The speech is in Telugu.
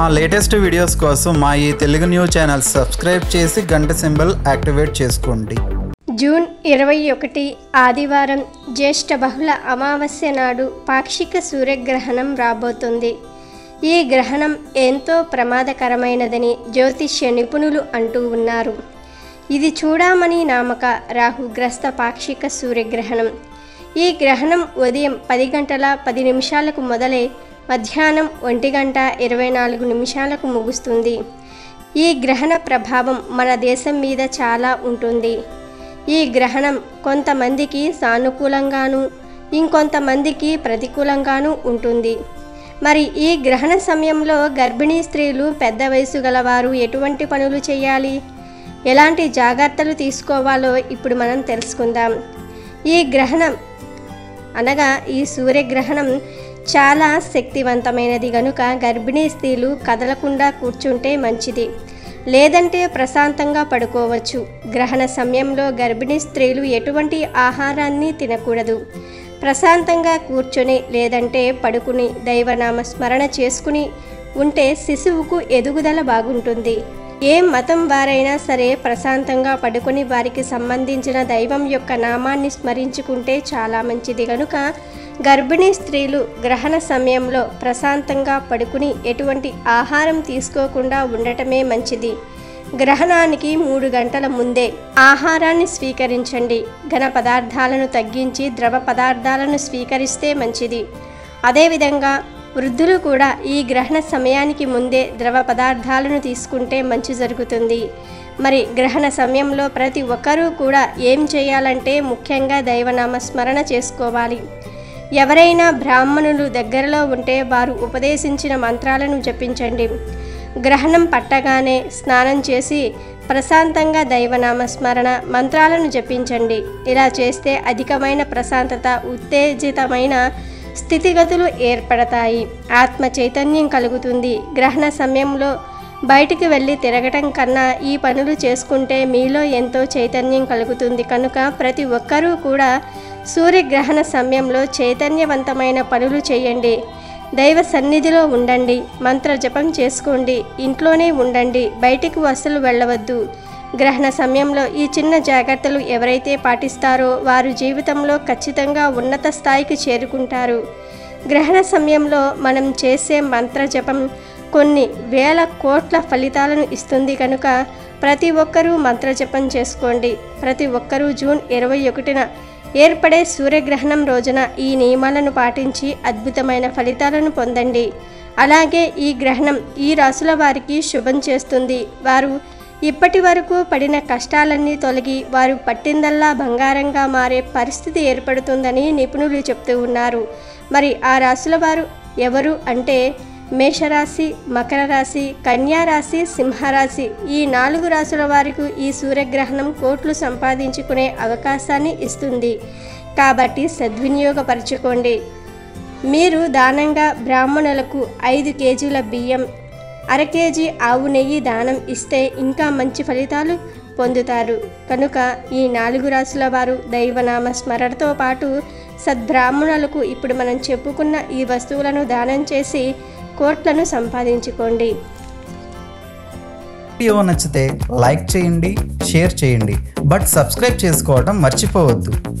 మా లేటెస్ట్ వీడియోస్ కోసం మా ఈ తెలుగు న్యూస్ ఛానల్ సబ్స్క్రైబ్ చేసి గంట సింబల్ యాక్టివేట్ చేసుకోండి జూన్ ఇరవై ఒకటి ఆదివారం జ్యేష్ఠ బహుళ అమావాస్య నాడు పాక్షిక సూర్యగ్రహణం రాబోతుంది ఈ గ్రహణం ఎంతో ప్రమాదకరమైనదని జ్యోతిష్య నిపుణులు అంటూ ఉన్నారు ఇది చూడామణి నామక రాహుగ్రస్త పాక్షిక సూర్యగ్రహణం ఈ గ్రహణం ఉదయం పది గంటల పది నిమిషాలకు మొదలై మధ్యాహ్నం ఒంటి గంట ఇరవై నాలుగు నిమిషాలకు ముగుస్తుంది ఈ గ్రహణ ప్రభావం మన దేశం మీద చాలా ఉంటుంది ఈ గ్రహణం కొంతమందికి సానుకూలంగాను ఇంకొంతమందికి ప్రతికూలంగాను ఉంటుంది మరి ఈ గ్రహణ సమయంలో గర్భిణీ స్త్రీలు పెద్ద వయసు గలవారు ఎటువంటి పనులు చేయాలి ఎలాంటి జాగ్రత్తలు తీసుకోవాలో ఇప్పుడు మనం తెలుసుకుందాం ఈ గ్రహణం అనగా ఈ సూర్యగ్రహణం చాలా శక్తివంతమైనది గనుక గర్భిణీ స్త్రీలు కదలకుండా కూర్చుంటే మంచిది లేదంటే ప్రశాంతంగా పడుకోవచ్చు గ్రహణ సమయంలో గర్భిణీ స్త్రీలు ఎటువంటి ఆహారాన్ని తినకూడదు ప్రశాంతంగా కూర్చొని లేదంటే పడుకుని దైవనామ స్మరణ చేసుకుని ఉంటే శిశువుకు ఎదుగుదల బాగుంటుంది ఏ మతం వారైనా సరే ప్రశాంతంగా పడుకొని వారికి సంబంధించిన దైవం యొక్క నామాన్ని స్మరించుకుంటే చాలా మంచిది కనుక గర్భిణీ స్త్రీలు గ్రహణ సమయంలో ప్రశాంతంగా పడుకుని ఎటువంటి ఆహారం తీసుకోకుండా ఉండటమే మంచిది గ్రహణానికి మూడు గంటల ముందే ఆహారాన్ని స్వీకరించండి ఘన పదార్థాలను తగ్గించి ద్రవ పదార్థాలను స్వీకరిస్తే మంచిది అదేవిధంగా వృద్ధులు కూడా ఈ గ్రహణ సమయానికి ముందే ద్రవ పదార్థాలను తీసుకుంటే మంచి జరుగుతుంది మరి గ్రహణ సమయంలో ప్రతి ఒక్కరూ కూడా ఏం చేయాలంటే ముఖ్యంగా దైవనామ స్మరణ చేసుకోవాలి ఎవరైనా బ్రాహ్మణులు దగ్గరలో ఉంటే వారు ఉపదేశించిన మంత్రాలను జపించండి గ్రహణం పట్టగానే స్నానం చేసి ప్రశాంతంగా దైవనామ స్మరణ మంత్రాలను జపించండి ఇలా చేస్తే అధికమైన ప్రశాంతత ఉత్తేజితమైన స్థితిగతులు ఏర్పడతాయి ఆత్మ చైతన్యం కలుగుతుంది గ్రహణ సమయంలో బయటికి వెళ్ళి తిరగటం కన్నా ఈ పనులు చేసుకుంటే మీలో ఎంతో చైతన్యం కలుగుతుంది కనుక ప్రతి ఒక్కరూ కూడా సూర్యగ్రహణ సమయంలో చైతన్యవంతమైన పనులు చేయండి దైవ సన్నిధిలో ఉండండి మంత్ర జపం చేసుకోండి ఇంట్లోనే ఉండండి బయటికి అస్సలు వెళ్ళవద్దు గ్రహణ సమయంలో ఈ చిన్న జాగ్రత్తలు ఎవరైతే పాటిస్తారో వారు జీవితంలో ఖచ్చితంగా ఉన్నత స్థాయికి చేరుకుంటారు గ్రహణ సమయంలో మనం చేసే మంత్ర జపం కొన్ని వేల కోట్ల ఫలితాలను ఇస్తుంది కనుక ప్రతి ఒక్కరూ మంత్ర జపం చేసుకోండి ప్రతి ఒక్కరూ జూన్ ఇరవై ఒకటిన ఏర్పడే సూర్యగ్రహణం రోజున ఈ నియమాలను పాటించి అద్భుతమైన ఫలితాలను పొందండి అలాగే ఈ గ్రహణం ఈ రాసుల వారికి శుభం చేస్తుంది వారు ఇప్పటి వరకు పడిన కష్టాలన్నీ తొలగి వారు పట్టిందల్లా బంగారంగా మారే పరిస్థితి ఏర్పడుతుందని నిపుణులు చెప్తూ ఉన్నారు మరి ఆ రాశుల వారు ఎవరు అంటే మేషరాశి మకర రాశి కన్యా రాశి సింహరాశి ఈ నాలుగు రాశుల వారికి ఈ సూర్యగ్రహణం కోట్లు సంపాదించుకునే అవకాశాన్ని ఇస్తుంది కాబట్టి సద్వినియోగపరచుకోండి మీరు దానంగా బ్రాహ్మణులకు ఐదు కేజీల బియ్యం అర కేజీ ఆవు నెయ్యి దానం ఇస్తే ఇంకా మంచి ఫలితాలు పొందుతారు కనుక ఈ నాలుగు రాసుల వారు దైవనామ స్మరణతో పాటు సద్బ్రాహ్మణులకు ఇప్పుడు మనం చెప్పుకున్న ఈ వస్తువులను దానం చేసి కోట్లను సంపాదించుకోండి వీడియో నచ్చితే లైక్ చేయండి షేర్ చేయండి బట్ సబ్స్క్రైబ్ చేసుకోవడం మర్చిపోవద్దు